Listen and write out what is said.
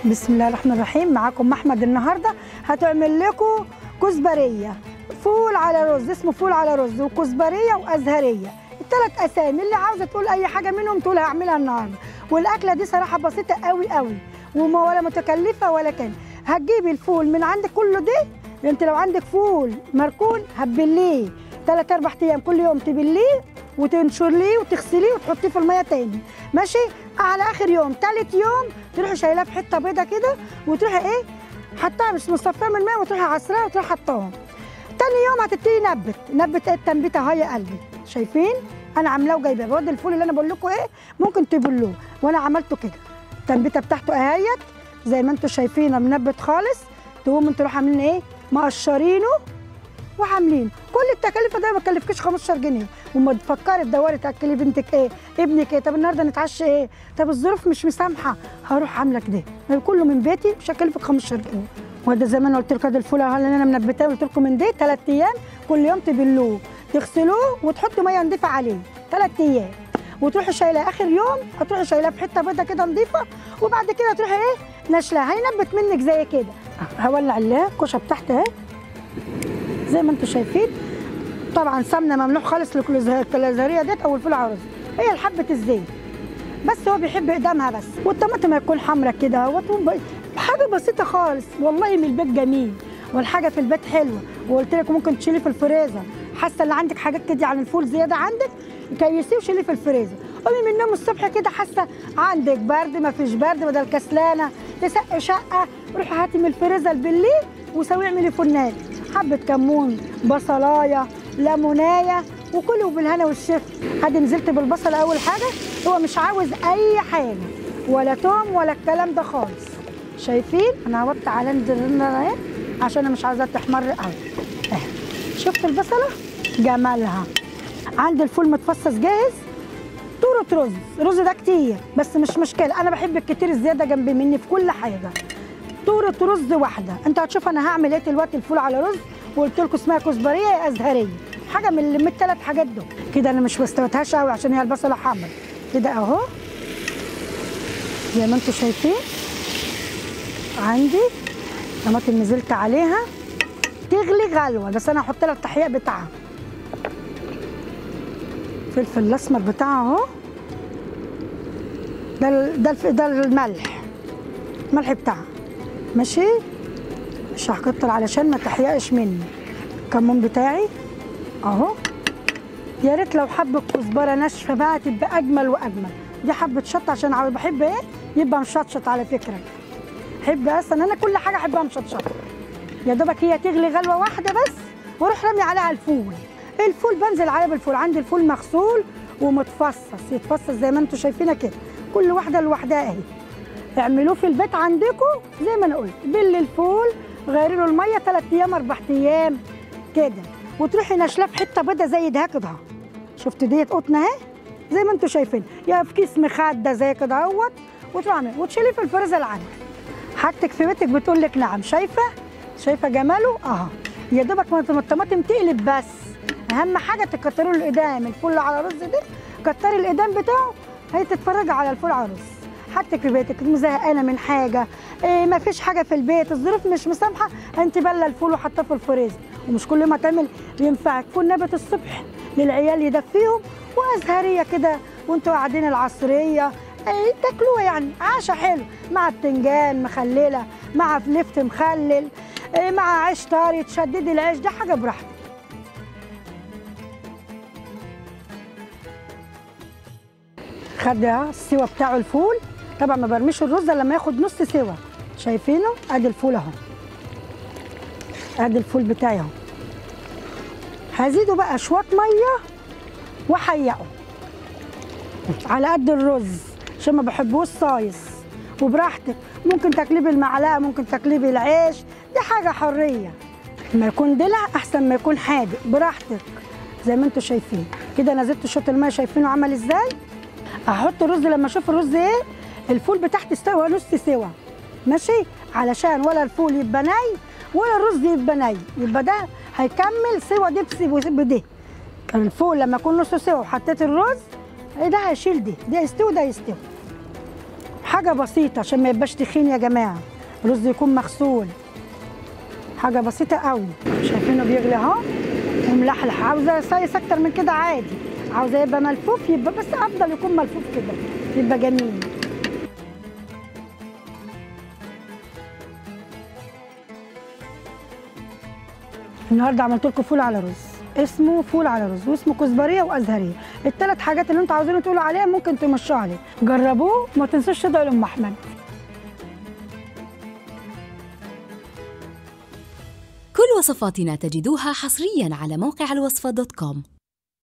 بسم الله الرحمن الرحيم معاكم احمد النهارده هتعمل لكم كزبريه فول على رز اسمه فول على رز وكزبريه وازهريه الثلاث اسامي اللي عاوزه تقول اي حاجه منهم تقول هعملها النهارده والاكله دي صراحه بسيطه قوي قوي وما ولا متكلفه ولا كان هتجيبي الفول من عندك كله ده انت لو عندك فول مركون هتبليه ثلاث اربع ايام كل يوم تبليه وتنشريه وتغسليه وتحطيه في الميه تاني ماشي على اخر يوم ثالث يوم تروحي شايلاه في حته بيضه كده وتروحي ايه حطها مش مصفاه من الماء وتروحي عصرها وتروحي حطاها تاني يوم هتبتدي نبت نبت ايه التنبيته اهي يا قلبي شايفين انا عاملاه وجايباه بود الفول اللي انا بقول لكم ايه ممكن تبلوه وانا عملته كده التنبيته بتاعته اهيت زي ما انتم شايفين منبت خالص تقوموا انتوا عاملين ايه مقشرينه وعاملين كل التكاليف ده ما تكلفكيش 15 جنيه وما تفكري تدوري تاكلي بنتك ايه ابنك ايه طب النهارده نتعشى ايه طب الظروف مش مسامحه هروح عامله كده كله من بيتي مش هكلفك 15 جنيه وده زي ما انا قلت لكم ده الفول اللي انا منبتاه قلت لكم من دي ثلاث ايام كل يوم تبلوه تغسلوه وتحطوا ميه نضيفه عليه ثلاث ايام وتروحي شايلاه اخر يوم هتروحي شايلاه في حته بيضه كده نضيفه وبعد كده تروحي ايه نشلاه هينبت منك زي كده هولع الكوشه بتاعتي اهي زي ما انتم شايفين طبعا سمنه ممنوع خالص للكلازاريه ديت او الفول عرز هي حبه الزيت بس هو بيحب اقدامها بس والطماطم هتكون حمرا كده اهوت حاجه بسيطه خالص والله من البيت جميل والحاجه في البيت حلوه وقلت لك ممكن تشيلي في الفريزر حاسه ان عندك حاجات كده عن الفول زياده عندك كيسيه وشيليه في الفريزر قومي من النوم الصبح كده حاسه عندك برد ما فيش برد بدل كسلانه تسقي شقه روحي هاتي من الفريزر بالليل وسوي اعملي فنان حبه كمون بصلايه ليمونايه وكله بالهنا والشفا ادي نزلت بالبصل اول حاجه هو مش عاوز اي حاجه ولا توم ولا الكلام ده خالص شايفين انا هوطي على النار اهي عشان انا مش عايزاها تحمر قوي اهي شفت البصله جمالها عندي الفول متفصص جاهز طورة رز رز ده كتير بس مش مشكله انا بحب الكتير الزياده جنب مني في كل حاجه طورة رز واحده انت هتشوف انا هعمل ايه دلوقتي الفول على رز وقلت لكم اسمها كزبريه يا ازهريه حاجه من من الثلاث حاجات دول كده انا مش مستوتهاش قوي عشان هي البصله حمر كده اهو زي ما انتم شايفين عندي طماطم نزلت عليها تغلي غلوه بس انا هحط لها التحقيق بتاعها الفلفل الاسمر بتاعها اهو ده ال ده الف ده الملح الملح بتاعها ماشي مش هكتر علشان ما تحيقش مني الكمون بتاعي اهو يا ريت لو حبه كزبره ناشفه بقى تبقى اجمل واجمل دي حبه شطه عشان عاوز بحب ايه يبقى مشطشط على فكره احب اصلا انا كل حاجه احبها مشطشطه يا دوبك هي تغلي غلوه واحده بس واروح رامي عليها الفول الفول بنزل عليه بالفول عندي الفول مغسول ومتفصص يتفصص زي ما انتم شايفينه كده كل واحده لوحدها اهي اعملوه في البيت عندكم زي ما انا قلت بل الفول غيري له الميه ثلاث ايام اربع ايام كده وتروحي ناشلاه في حته بيضه زي ده كده شفت ديت قطنه اهي زي ما انتم شايفين يا في كيس مخده زي كده اهوت وتروحي وتشيليه في الفريزر عندك حاجتك في بيتك بتقول لك نعم شايفه شايفه جماله اهو يا دوبك ما الطماطم تقلب بس اهم حاجه تكتروا له الاقدام الفول على رز ده كتري الاقدام بتاعه هي تتفرجي على الفول على رز حاجتك في بيتك زهقانه من حاجه إيه ما فيش حاجه في البيت الظروف مش مسامحه انت بله الفول وحطاه في الفريزر ومش كل ما تعمل ينفعك فول نبت الصبح للعيال يدفيهم وازهريه كده وانتوا قاعدين العصريه إيه تاكلوها يعني عشا حلو مع بتنجان مخلله مع لفت مخلل إيه مع عيش طاري تشددي العيش ده حاجه براحتك خد السوا بتاعه الفول طبعا ما برميش الرز الا لما ياخد نص سوا شايفينه ادي الفول اهو ادي الفول بتاعي اهو هزيده بقى شويه ميه واحيقه على قد الرز عشان ما بحبوش صايص وبراحتك ممكن تاكليه بالمعلقه ممكن تاكليه بالعيش دي حاجه حريه ما يكون دلع احسن ما يكون حادق براحتك زي ما انتم شايفين كده نزلت شوط الميه شايفينه عمل ازاي احط الرز لما اشوف الرز ايه الفول بتاعتي استوى نص سوا ماشي علشان ولا الفول يبقى ني ولا الرز يبقى ني يبقى ده هيكمل سوا دي بده كان الفول لما يكون نص سوا وحطيت الرز ده هيشيل دي ده يستوي ده يستوي حاجه بسيطه عشان ما يبقاش تخين يا جماعه رز يكون مغسول حاجه بسيطه قوي شايفينه بيغلي اهو وملحلح عاوزه سايس اكتر من كده عادي عاوزه يبقى ملفوف يبقى بس افضل يكون ملفوف كده يبقى جميل النهارده عملت لكم فول على رز اسمه فول على رز واسمه كزبريه وازهريه الثلاث حاجات اللي انتوا عاوزين تقولوا عليها ممكن تمشوا عليه جربوه وما تنسوش تدعوا لام احمد كل وصفاتنا تجدوها حصريا على موقع الوصفة دوت كوم